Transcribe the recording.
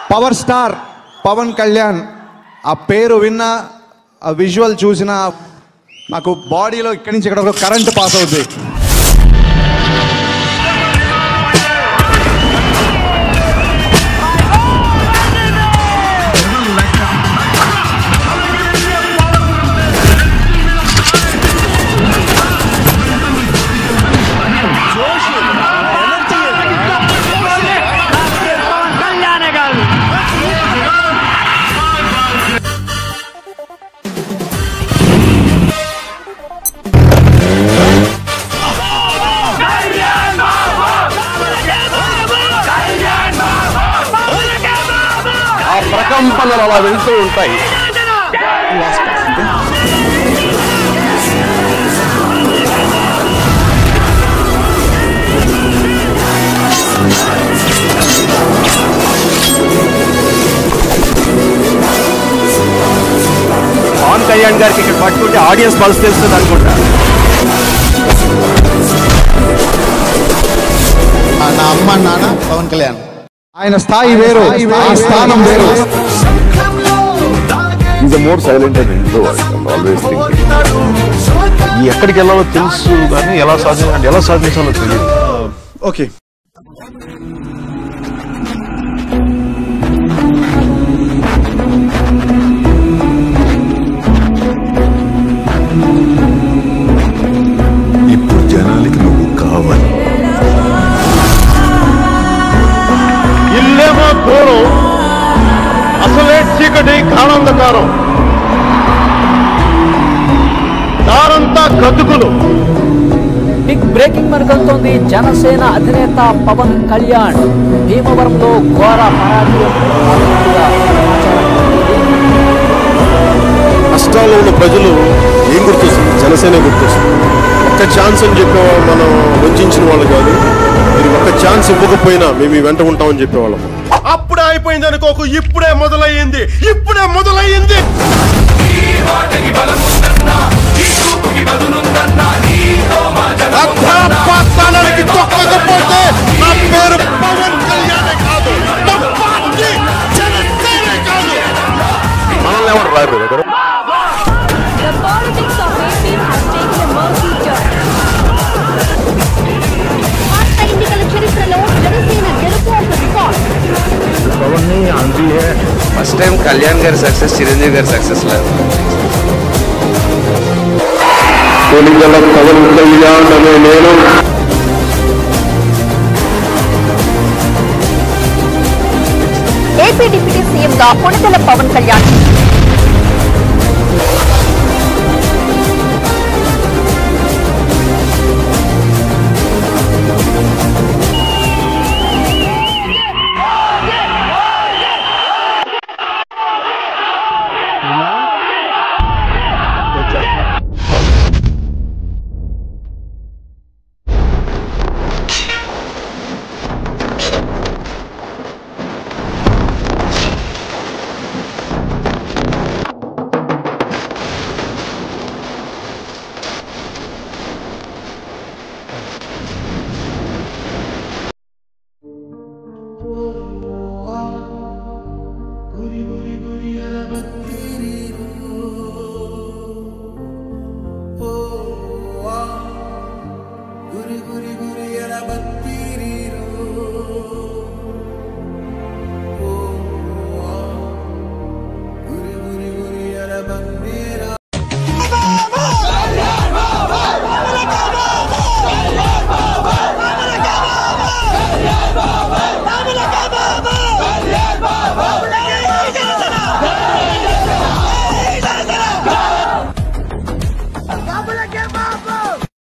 Power star Pawan Kalyan ఆ పేరు విన్న ఆ విజువల్ చూసిన నాకు బాడీలో ఇక్కడి నుంచి ఇక్కడ కరెంట్ పాస్ అవుతుంది ఆ ప్రకంపనలు అలా వెళ్తూ ఉంటాయి పవన్ కళ్యాణ్ గారికి ఇక్కడ పట్టుకుంటే ఆడియన్స్ పల్స్ తెలుస్తుంది అనుకుంటా నా అమ్మ నాన్న పవన్ కళ్యాణ్ ఆయన స్థాయి వేరు ఆయన స్థానం వేరు is more silent and introvert always thinking ఎక్కడికి వెళ్ళాలో తెలుసు కానీ ఎలా సాధి అంటే ఎలా సాధించాలో తెలియదు ఓకే ఇప్పుడు జనాలకి నువ్వు కావాలి ఇల్లేమో దూరం అసలే చీకటి కానందకారం దారంతా కతుకులు బిగ్ బ్రేకింగ్ మనకొస్తుంది జనసేన అధినేత పవన్ కళ్యాణ్ భీమవరంలో ఘోర పరాజయం పాల్గొన్నట్టుగా సమాచారం అందింది. కష్టాల్లో ఉన్న ప్రజలు ఏం గుర్తొస్తుంది జనసేన గుర్తొస్తుంది ఒక్క ఛాన్స్ అని చెప్పే మనం వంచిన వాళ్ళు కాదు మీరు ఒక్క ఛాన్స్ ఇవ్వకపోయినా మేము ఈ వెంట ఉంటామని చెప్పేవాళ్ళం అప్పుడే అయిపోయింది అనుకోకు ఇప్పుడే మొదలయ్యింది ఇప్పుడే మొదలయ్యింది అధపాతాళానికి తొక్కకపోతే నా పేరు పవన్ కళ్యాణే కాదు నా పార్టీ జనసేనే కాదు మనల్ని ఎవరు రారు ఇక్కడ The politics of AP has taken a murky turn. భారత ఎన్నికల చరిత్రలో జనసేన గెలుపు ఒక రికార్డ్ ఫస్ట్ టైం కళ్యాణ్ గారి సక్సెస్ చిరంజీవి గారి సక్సెస్ లేదు తొలిగల పవన్ కళ్యాణ్ అనే నేను ఏపీ డిప్యూటీ సీఎంగా కొణిదెల పవన్ కళ్యాణ్